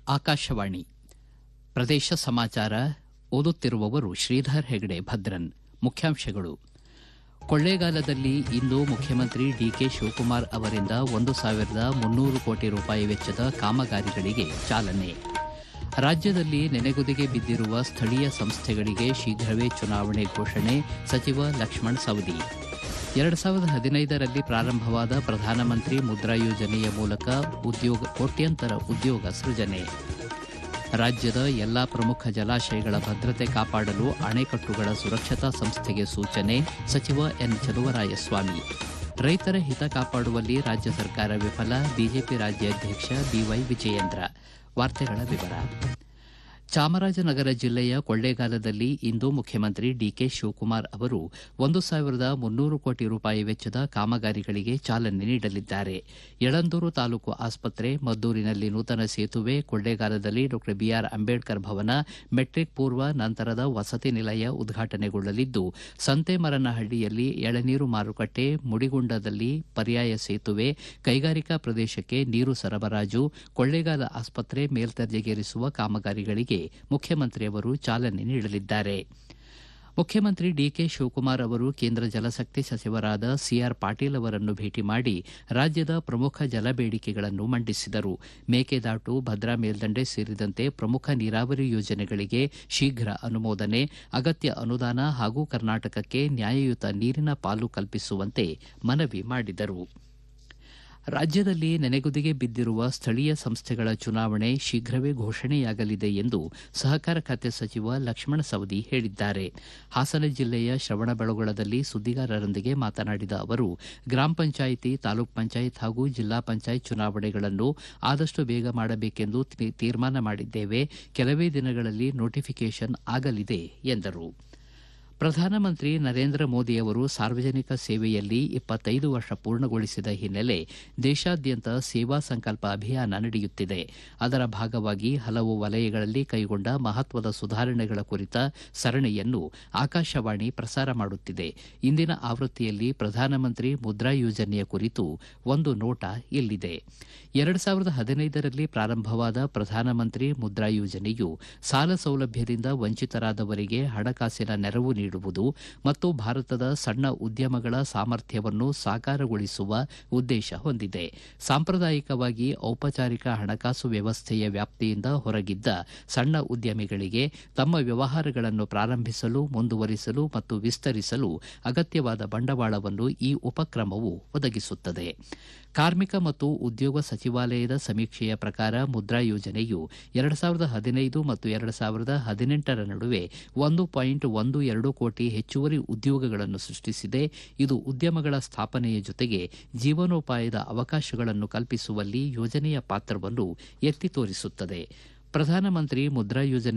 ಆಕಾಶವಾಣಿ ಪ್ರದೇಶ ಸಮಾಚಾರ ಓದುತ್ತಿರುವವರು ಶ್ರೀಧರ್ ಹೆಗಡೆ ಭದ್ರನ್ ಮುಖ್ಯಾಂಶಗಳು ಕೊಳ್ಳೇಗಾಲದಲ್ಲಿ ಇಂದು ಮುಖ್ಯಮಂತ್ರಿ ಡಿಕೆ ಶಿವಕುಮಾರ್ ಅವರಿಂದ ಒಂದು ಸಾವಿರದ ಮುನ್ನೂರು ಕೋಟಿ ರೂಪಾಯಿ ವೆಚ್ಚದ ಕಾಮಗಾರಿಗಳಿಗೆ ಚಾಲನೆ ರಾಜ್ಯದಲ್ಲಿ ನೆನೆಗುದಿಗೆ ಬಿದ್ದಿರುವ ಸ್ಥಳೀಯ ಸಂಸ್ಥೆಗಳಿಗೆ ಶೀಘ್ರವೇ ಚುನಾವಣೆ ಘೋಷಣೆ ಸಚಿವ ಲಕ್ಷ್ಮಣ್ ಸವದಿ ಎರಡು ಸಾವಿರದ ಹದಿನೈದರಲ್ಲಿ ಪ್ರಾರಂಭವಾದ ಪ್ರಧಾನಮಂತ್ರಿ ಮುದ್ರಾ ಯೋಜನೆಯ ಮೂಲಕ ಉದ್ಯೋಗ ಕೋಟ್ಯಂತರ ಉದ್ಯೋಗ ಸೃಜನೆ ರಾಜ್ಯದ ಎಲ್ಲಾ ಪ್ರಮುಖ ಜಲಾಶಯಗಳ ಭದ್ರತೆ ಕಾಪಾಡಲು ಅಣೆಕಟ್ಟುಗಳ ಸುರಕ್ಷತಾ ಸಂಸ್ಥೆಗೆ ಸೂಚನೆ ಸಚಿವ ಎನ್ ಚಲುವರಾಯಸ್ವಾಮಿ ರೈತರ ಹಿತ ಕಾಪಾಡುವಲ್ಲಿ ರಾಜ್ಯ ಸರ್ಕಾರ ವಿಫಲ ಬಿಜೆಪಿ ರಾಜ್ಯಾಧ್ಯಕ್ಷ ಬಿವೈ ವಿಜಯೇಂದ್ರ ವಾರ್ತೆಗಳ ವಿವರ ಚಾಮರಾಜನಗರ ಜಿಲ್ಲೆಯ ಕೊಳ್ಳೇಗಾಲದಲ್ಲಿ ಇಂದು ಮುಖ್ಯಮಂತ್ರಿ ಡಿಕೆ ಶಿವಕುಮಾರ್ ಅವರು ಒಂದು ಸಾವಿರದ ಮುನ್ನೂರು ಕೋಟಿ ರೂಪಾಯಿ ವೆಚ್ಚದ ಕಾಮಗಾರಿಗಳಿಗೆ ಚಾಲನೆ ನೀಡಲಿದ್ದಾರೆ ಯಳಂದೂರು ತಾಲೂಕು ಆಸ್ಪತ್ರೆ ಮದ್ದೂರಿನಲ್ಲಿ ನೂತನ ಸೇತುವೆ ಕೊಳ್ಳೇಗಾಲದಲ್ಲಿ ಡಾ ಬಿಆರ್ ಅಂಬೇಡ್ಕರ್ ಭವನ ಮೆಟ್ರಿಕ್ ಪೂರ್ವ ನಂತರದ ವಸತಿ ನಿಲಯ ಉದ್ಘಾಟನೆಗೊಳ್ಳಲಿದ್ದು ಸಂತೇಮರನಹಳ್ಳಿಯಲ್ಲಿ ಎಳನೀರು ಮಾರುಕಟ್ಟೆ ಮುಡಿಗುಂಡದಲ್ಲಿ ಪರ್ಯಾಯ ಸೇತುವೆ ಕೈಗಾರಿಕಾ ಪ್ರದೇಶಕ್ಕೆ ನೀರು ಸರಬರಾಜು ಕೊಳ್ಳೇಗಾಲ ಆಸ್ಪತ್ರೆ ಮೇಲ್ದರ್ಜೆಗೇರಿಸುವ ಕಾಮಗಾರಿಗಳಿಗೆ ಮುಖ್ಯಮಂತ್ರಿಯವರು ಚಾಲನೆ ನೀಡಲಿದ್ದಾರೆ ಮುಖ್ಯಮಂತ್ರಿ ಡಿಕೆ ಶಿವಕುಮಾರ್ ಅವರು ಕೇಂದ್ರ ಜಲಶಕ್ತಿ ಸಚಿವರಾದ ಸಿಆರ್ ಪಾಟೀಲ್ ಅವರನ್ನು ಭೇಟಿ ಮಾಡಿ ರಾಜ್ಯದ ಪ್ರಮುಖ ಜಲ ಬೇಡಿಕೆಗಳನ್ನು ಮಂಡಿಸಿದರು ಮೇಕೆದಾಟು ಭದ್ರಾ ಮೇಲ್ದಂಡೆ ಸೇರಿದಂತೆ ಪ್ರಮುಖ ನೀರಾವರಿ ಯೋಜನೆಗಳಿಗೆ ಶೀಘ್ರ ಅನುಮೋದನೆ ಅಗತ್ಯ ಅನುದಾನ ಹಾಗೂ ಕರ್ನಾಟಕಕ್ಕೆ ನ್ಯಾಯಯುತ ನೀರಿನ ಪಾಲು ಕಲ್ಪಿಸುವಂತೆ ಮನವಿ ಮಾಡಿದರು ರಾಜ್ಯದಲ್ಲಿ ನೆನೆಗುದಿಗೆ ಬಿದ್ದಿರುವ ಸ್ಥಳೀಯ ಸಂಸ್ಥೆಗಳ ಚುನಾವಣೆ ಶೀಘ್ರವೇ ಘೋಷಣೆಯಾಗಲಿದೆ ಎಂದು ಸಹಕಾರ ಖಾತೆ ಸಚಿವ ಲಕ್ಷ್ಮಣ ಸವದಿ ಹೇಳಿದ್ದಾರೆ ಹಾಸನ ಜಿಲ್ಲೆಯ ಶ್ರವಣಬೆಳಗೊಳದಲ್ಲಿ ಸುದ್ದಿಗಾರರೊಂದಿಗೆ ಮಾತನಾಡಿದ ಅವರು ಗ್ರಾಮ ಪಂಚಾಯಿತಿ ತಾಲೂಕ್ ಪಂಚಾಯತ್ ಹಾಗೂ ಜಿಲ್ಲಾ ಪಂಚಾಯತ್ ಚುನಾವಣೆಗಳನ್ನು ಆದಷ್ಟು ಬೇಗ ಮಾಡಬೇಕೆಂದು ತೀರ್ಮಾನ ಮಾಡಿದ್ದೇವೆ ಕೆಲವೇ ದಿನಗಳಲ್ಲಿ ನೋಟಿಫಿಕೇಷನ್ ಆಗಲಿದೆ ಎಂದರು ಪ್ರಧಾನಮಂತ್ರಿ ನರೇಂದ್ರ ಮೋದಿ ಅವರು ಸಾರ್ವಜನಿಕ ಸೇವೆಯಲ್ಲಿ ಇಪ್ಪತ್ತೈದು ವರ್ಷ ಪೂರ್ಣಗೊಳಿಸಿದ ಹಿನ್ನೆಲೆ ದೇಶಾದ್ಯಂತ ಸೇವಾ ಸಂಕಲ್ಪ ಅಭಿಯಾನ ನಡೆಯುತ್ತಿದೆ ಅದರ ಭಾಗವಾಗಿ ಹಲವು ವಲಯಗಳಲ್ಲಿ ಕೈಗೊಂಡ ಮಹತ್ವದ ಸುಧಾರಣೆಗಳ ಕುರಿತ ಸರಣಿಯನ್ನು ಆಕಾಶವಾಣಿ ಪ್ರಸಾರ ಮಾಡುತ್ತಿದೆ ಇಂದಿನ ಆವೃತ್ತಿಯಲ್ಲಿ ಪ್ರಧಾನಮಂತ್ರಿ ಮುದ್ರಾ ಯೋಜನೆಯ ಕುರಿತು ಒಂದು ನೋಟ ಇಲ್ಲಿದೆ ಎರಡು ಸಾವಿರದ ಹದಿನೈದರಲ್ಲಿ ಪ್ರಾರಂಭವಾದ ಪ್ರಧಾನಮಂತ್ರಿ ಮುದ್ರಾ ಯೋಜನೆಯು ಸಾಲ ಸೌಲಭ್ಯದಿಂದ ವಂಚಿತರಾದವರಿಗೆ ಹಣಕಾಸಿನ ನೆರವು ನೀಡುವುದು ಮತ್ತು ಭಾರತದ ಸಣ್ಣ ಉದ್ಯಮಗಳ ಸಾಮರ್ಥ್ಯವನ್ನು ಸಾಕಾರಗೊಳಿಸುವ ಉದ್ದೇಶ ಹೊಂದಿದೆ ಸಾಂಪ್ರದಾಯಿಕವಾಗಿ ಔಪಚಾರಿಕ ಹಣಕಾಸು ವ್ಯವಸ್ಥೆಯ ವ್ಯಾಪ್ತಿಯಿಂದ ಹೊರಗಿದ್ದ ಸಣ್ಣ ಉದ್ಯಮಿಗಳಿಗೆ ತಮ್ಮ ವ್ಯವಹಾರಗಳನ್ನು ಪ್ರಾರಂಭಿಸಲು ಮುಂದುವರಿಸಲು ಮತ್ತು ವಿಸ್ತರಿಸಲು ಅಗತ್ಯವಾದ ಬಂಡವಾಳವನ್ನು ಈ ಉಪಕ್ರಮವು ಒದಗಿಸುತ್ತದೆ ಕಾರ್ಮಿಕ ಮತ್ತು ಉದ್ಯೋಗ ಸಚಿವಾಲಯದ ಸಮೀಕ್ಷೆಯ ಪ್ರಕಾರ ಮುದ್ರಾ ಯೋಜನೆಯು ಎರಡು ಸಾವಿರದ ಹದಿನೈದು ಮತ್ತು ಎರಡು ಸಾವಿರದ ಹದಿನೆಂಟರ ನಡುವೆ ಒಂದು ಪಾಯಿಂಟ್ ಒಂದು ಎರಡು ಕೋಟಿ ಹೆಚ್ಚುವರಿ ಉದ್ಯೋಗಗಳನ್ನು ಸೃಷ್ಟಿಸಿದೆ ಇದು ಉದ್ಯಮಗಳ ಸ್ಥಾಪನೆಯ ಜೊತೆಗೆ ಜೀವನೋಪಾಯದ ಅವಕಾಶಗಳನ್ನು ಕಲ್ಪಿಸುವಲ್ಲಿ ಯೋಜನೆಯ ಪಾತ್ರವನ್ನು ಎತ್ತಿ ತೋರಿಸುತ್ತದೆ ಪ್ರಧಾನಮಂತ್ರಿ ಮುದ್ರಾ ಯೋಜನೆ